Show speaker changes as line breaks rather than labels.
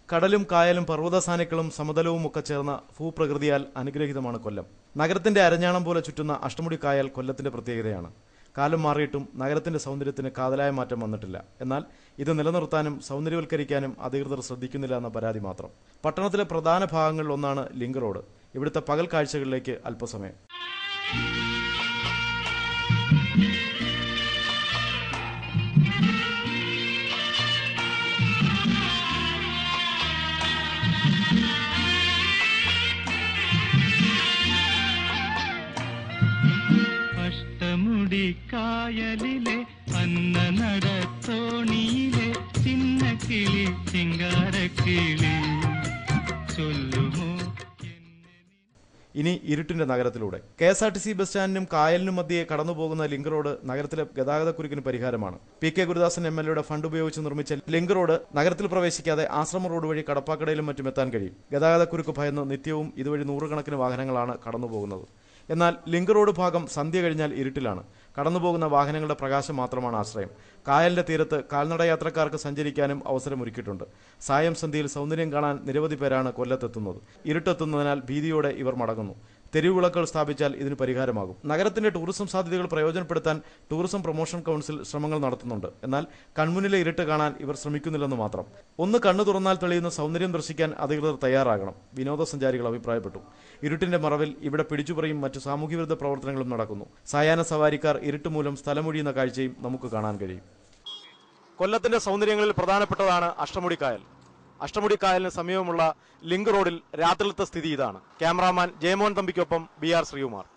കടലും കായലും പർവ്വതസാനുക്കളും സമതലവും ഒക്കെ ചേർന്ന ഭൂപ്രകൃതിയാൽ അനുഗ്രഹീതമാണ് കൊല്ലം നഗരത്തിന്റെ അരഞ്ഞാണം പോലെ ചുറ്റുന്ന അഷ്ടമുടി കായൽ കൊല്ലത്തിന്റെ പ്രത്യേകതയാണ് കാലം മാറിയിട്ടും നഗരത്തിന്റെ സൗന്ദര്യത്തിന് കാതലായ മാറ്റം വന്നിട്ടില്ല എന്നാൽ ഇത് നിലനിർത്താനും സൗന്ദര്യവൽക്കരിക്കാനും അധികൃതർ ശ്രദ്ധിക്കുന്നില്ല എന്ന പരാതി മാത്രം പട്ടണത്തിലെ പ്രധാന ഭാഗങ്ങളിൽ ഒന്നാണ് ലിങ്ക് റോഡ് ഇവിടുത്തെ പകൽ കാഴ്ചകളിലേക്ക് അല്പസമയം
അഷ്ടമുടി കായലിലെ അന്ന നടത്തോണിയിലെ ചിന്ന കിളി ചിങ്കാരക്കിളി ചൊല്ലുമോ
ഇനി ഇരുട്ടിന്റെ നഗരത്തിലൂടെ K S R T C bus സ്റ്റാൻഡിനും കായലിനും മധ്യേ കടന്നുപോകുന്ന ലിങ്ക് റോഡ് നഗരത്തിലെ ഗതാഗതക്കുരുക്കിന് പരിഹാരമാണ് P K Gurudasan M L എയുടെ ഫണ്ട് ഉപയോഗിച്ച് നിർമ്മിച്ച ലിങ്ക് റോഡ് നഗരത്തിൽ പ്രവേശിക്കാതെ ആശ്രമ റോഡ് വഴി കടപ്പാക്കടയിലും മറ്റും എത്താൻ കഴിയും ഗതാഗതക്കുരുക്ക് ഭയന്ന് നിത്യവും ഇതുവഴി നൂറുകണക്കിന് വാഹനങ്ങളാണ് കടന്നുപോകുന്നത് എന്നാൽ ലിങ്ക് റോഡ് ഭാഗം സന്ധ്യ കഴിഞ്ഞാൽ ഇരുട്ടിലാണ് കടന്നുപോകുന്ന വാഹനങ്ങളുടെ പ്രകാശം മാത്രമാണ് ആശ്രയം കായലിന്റെ തീരത്ത് കാൽനട യാത്രക്കാർക്ക് സഞ്ചരിക്കാനും അവസരമൊരുക്കിയിട്ടുണ്ട് സായം സന്ധ്യയിൽ സൗന്ദര്യം കാണാൻ നിരവധി പേരാണ് കൊല്ലത്തെത്തുന്നത് ഇരുട്ടെത്തുന്നതിനാൽ ഭീതിയോടെ ഇവർ മടങ്ങുന്നു തെരുവിളക്കുകൾ സ്ഥാപിച്ചാൽ ഇതിന് പരിഹാരമാകും നഗരത്തിന്റെ ടൂറിസം സാധ്യതകൾ പ്രയോജനപ്പെടുത്താൻ ടൂറിസം പ്രൊമോഷൻ കൗൺസിൽ ശ്രമങ്ങൾ നടത്തുന്നുണ്ട് എന്നാൽ കൺമുന്നിലെ ഇരുട്ട് കാണാൻ ഇവർ ശ്രമിക്കുന്നില്ലെന്ന് മാത്രം ഒന്ന് കണ്ണു തുറന്നാൽ തെളിയുന്ന സൗന്ദര്യം ദർശിക്കാൻ അധികൃതർ തയ്യാറാകണം വിനോദസഞ്ചാരികൾ അഭിപ്രായപ്പെട്ടു ഇരുട്ടിന്റെ മറവിൽ ഇവിടെ പിടിച്ചുപറിയും മറ്റു സാമൂഹ്യവിരുദ്ധ പ്രവർത്തനങ്ങളും നടക്കുന്നു സായാഹ്ന സവാരിക്കാർ ഇരുട്ട് മൂലം സ്ഥലമൊഴിയുന്ന കാഴ്ചയും നമുക്ക് കാണാൻ കഴിയും കൊല്ലത്തിന്റെ സൗന്ദര്യങ്ങളിൽ പ്രധാനപ്പെട്ടതാണ് അഷ്ടമുടി കായൽ അഷ്ടമുടി കായലിന് സമീപമുള്ള ലിങ്ക് റോഡിൽ രാത്രിയിലത്തെ സ്ഥിതി ഇതാണ് ക്യാമറാമാൻ ജയമോഹൻ തമ്പിക്കൊപ്പം ബി ആർ ശ്രീകുമാർ